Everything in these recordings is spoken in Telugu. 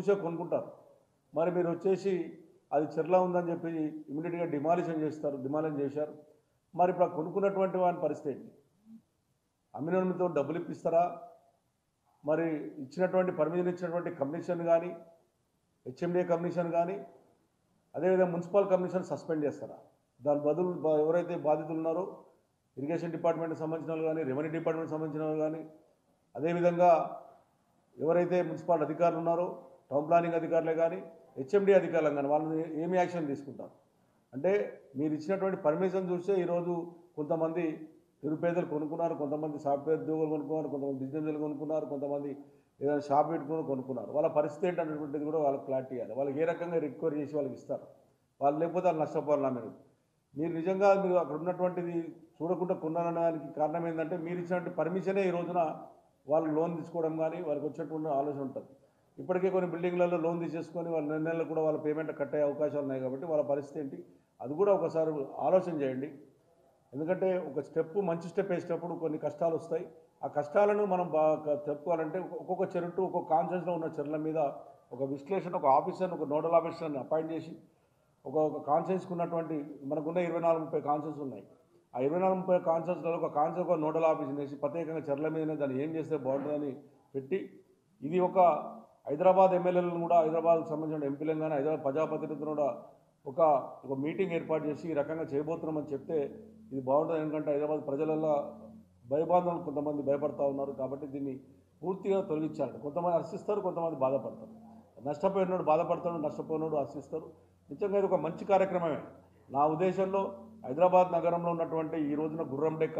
చూసే కొనుక్కుంటారు మరి మీరు వచ్చేసి అది చెర్లా ఉందని చెప్పి ఇమీడియట్గా డిమాలిషన్ చేస్తారు డిమాలిషన్ చేశారు మరి ఇప్పుడు ఆ కొనుక్కున్నటువంటి వాని పరిస్థితి ఏంటి అమ్మినతో డబ్బులు ఇప్పిస్తారా మరి ఇచ్చినటువంటి పర్మిషన్ ఇచ్చినటువంటి కమిషన్ కానీ హెచ్ఎండిఏ కమిషన్ కానీ అదేవిధంగా మున్సిపల్ కమిషన్ సస్పెండ్ చేస్తారా దాని బదులు బా- ఎవరైతే బాధితులు ఉన్నారో ఇరిగేషన్ డిపార్ట్మెంట్కి సంబంధించిన వాళ్ళు కానీ రెవెన్యూ డిపార్ట్మెంట్కి సంబంధించిన వాళ్ళు కానీ అదేవిధంగా ఎవరైతే మున్సిపల్ అధికారులు ఉన్నారో టౌన్ ప్లానింగ్ అధికారులే కానీ హెచ్ఎండి అధికారులు కానీ వాళ్ళని ఏమి యాక్షన్ తీసుకుంటారు అంటే మీరు ఇచ్చినటువంటి పర్మిషన్ చూస్తే ఈరోజు కొంతమంది నిరుపేదలు కొనుక్కున్నారు కొంతమంది సాఫ్ట్వేర్ ఉద్యోగులు కొనుక్కున్నారు కొంతమంది బిజినెస్లు కొనుక్కున్నారు కొంతమంది ఏదైనా షాప్ పెట్టుకుని కొనుక్కున్నారు వాళ్ళ పరిస్థితి ఏంటనేటువంటిది కూడా వాళ్ళకి క్లారిటీ ఇవ్వాలి వాళ్ళకి ఏ రకంగా రిక్వైర్ చేసి వాళ్ళకి ఇస్తారు వాళ్ళు లేకపోతే వాళ్ళు నష్టపోవాలన్నా మీరు మీరు నిజంగా మీరు అక్కడ ఉన్నటువంటిది చూడకుండా కొన్నారనడానికి కారణం ఏంటంటే మీరు ఇచ్చినటువంటి పర్మిషనే ఈ రోజున వాళ్ళు లోన్ తీసుకోవడం కానీ వాళ్ళకి వచ్చేటువంటి ఆలోచన ఉంటుంది ఇప్పటికే కొన్ని బిల్డింగ్లలో లోన్ తీసేసుకొని వాళ్ళ నెల నెలలు కూడా వాళ్ళ పేమెంట్ కట్టే అవకాశాలు ఉన్నాయి కాబట్టి వాళ్ళ పరిస్థితి ఏంటి అది కూడా ఒకసారి ఆలోచన చేయండి ఎందుకంటే ఒక స్టెప్ మంచి స్టెప్ వేసేటప్పుడు కొన్ని కష్టాలు వస్తాయి ఆ కష్టాలను మనం బాగా చెప్పుకోవాలంటే ఒక్కొక్క చెరుటు ఒక్కొక్క కాన్షియస్లో ఉన్న చెరువుల మీద ఒక విశ్లేషణ ఒక ఆఫీసర్ని ఒక నోడల్ ఆఫీసర్ని అపాయింట్ చేసి ఒక ఒక కాన్షియస్కి ఉన్నటువంటి మనకున్న ఇరవై నాలుగు ముప్పై కాన్షియస్ ఉన్నాయి ఆ ఇరవై నాలుగు ముప్పై కాన్షియస్లలో ఒక కాన్షియస్ ఒక నోడల్ ఆఫీస్ వేసి ప్రత్యేకంగా చెర్ల మీదనే దాన్ని ఏం చేస్తే బాగుంటుందని పెట్టి ఇది ఒక హైదరాబాద్ ఎమ్మెల్యేలను కూడా హైదరాబాద్కి సంబంధించిన ఎంపీలను కానీ హైదరాబాద్ ప్రజాప్రతినిధులను కూడా ఒక ఒక మీటింగ్ ఏర్పాటు చేసి ఈ రకంగా చేయబోతున్నామని చెప్తే ఇది బాగుంటుంది ఎందుకంటే హైదరాబాద్ ప్రజలలో భయబాధలు కొంతమంది భయపడతా ఉన్నారు కాబట్టి దీన్ని పూర్తిగా తొలగించాలి కొంతమంది హర్షిస్తారు కొంతమంది బాధపడతారు నష్టపోయినోడు బాధపడతాడు నష్టపోయినోడు హర్షిస్తారు నిజంగా ఇది ఒక మంచి కార్యక్రమమే నా ఉద్దేశంలో హైదరాబాద్ నగరంలో ఉన్నటువంటి ఈ రోజున గుర్రం డెక్క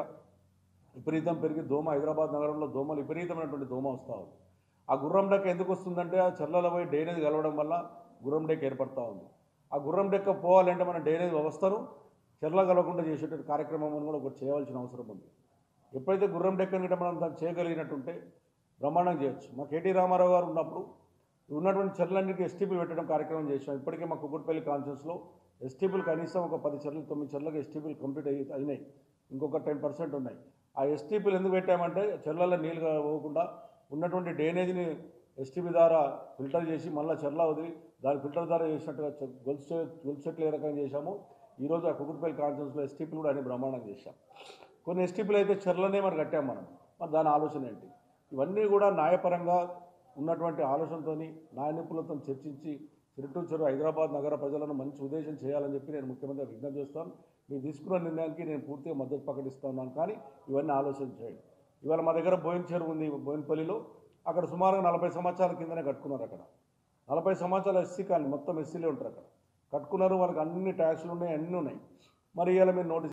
విపరీతం పెరిగి దోమ హైదరాబాద్ నగరంలో దోమలు విపరీతమైనటువంటి దోమ వస్తూ ఉంది ఆ గుర్రం డెక్క ఎందుకు వస్తుందంటే ఆ చర్లలో పోయి డ్రైనేజ్ కలవడం వల్ల గుర్రం డెక్క ఏర్పడతా ఉంది ఆ గుర్రం డెక్క పోవాలంటే మన డ్రైనేజ్ వ్యవస్థను చెర్ల కలవకుండా చేసేటువంటి కార్యక్రమం కూడా ఒకటి చేయవలసిన అవసరం ఉంది ఎప్పుడైతే గుర్రం డెక్కని గిట్ట మనం దాన్ని చేయగలిగినట్టుంటే బ్రహ్మాండం చేయొచ్చు మా కేటీ రామారావు గారు ఉన్నప్పుడు ఉన్నటువంటి చెర్లన్నిటికీ ఎస్టీపీలు పెట్టడం కార్యక్రమం చేసాం ఇప్పటికే మా కుకుట్పల్లి కాన్ఫరెన్స్లో ఎస్టీపీలు కనీసం ఒక పది చెర్లు తొమ్మిది చెర్లకు ఎస్టీపీలు కంప్లీట్ అయ్యి అయినాయి ఇంకొక టెన్ పర్సెంట్ ఉన్నాయి ఆ ఎస్టీపీలు ఎందుకు పెట్టామంటే చెర్లలో నీళ్ళు పోకుండా ఉన్నటువంటి డ్రైనేజీని ఎస్టీపీ ద్వారా ఫిల్టర్ చేసి మళ్ళీ చెర్ల వదిలి దాని ఫిల్టర్ ద్వారా చేసినట్టుగా చె- గొలుసు చె- గొలుసు చెట్లు ఏ రకంగా చేశామో ఈరోజు ఆ కుకుట్పల్లి కాన్ఫరెన్స్లో ఎస్టీపీలు కూడా అన్ని బ్రహ్మాండం చేశాం కొన్ని ఎస్టీపీలు అయితే చెర్లనే మరి కట్టాం మనం మరి దాని ఆలోచన ఏంటి ఇవన్నీ కూడా న్యాయపరంగా ఉన్నటువంటి ఆలోచనతో న్యాయ నిపుణులతో చర్చించి చిరుటూరు చెరువు హైదరాబాద్ నగర ప్రజలను మంచి ఉద్దేశం చేయాలని చెప్పి నేను ముఖ్యమంత్రి విజ్ఞప్తి చేస్తాను మీరు తీసుకున్న నిర్ణయానికి నేను పూర్తిగా మద్దతు ప్రకటిస్తున్నాను కానీ ఇవన్నీ ఆలోచన చేయండి ఇవాళ మా దగ్గర బోయిన చెరువు ఉంది బోయినపల్లిలో అక్కడ సుమారుగా నలభై సంవత్సరాల కిందనే కట్టుకున్నారు అక్కడ నలభై సంవత్సరాల ఎస్సీ కాలనీ మొత్తం ఎస్సీలే ఉంటారు అక్కడ కట్టుకున్నారు వాళ్ళకి అన్ని ట్యాక్స్లు ఉన్నాయి అన్నీ ఉన్నాయి మరి ఇవాళ మీరు నోటీస్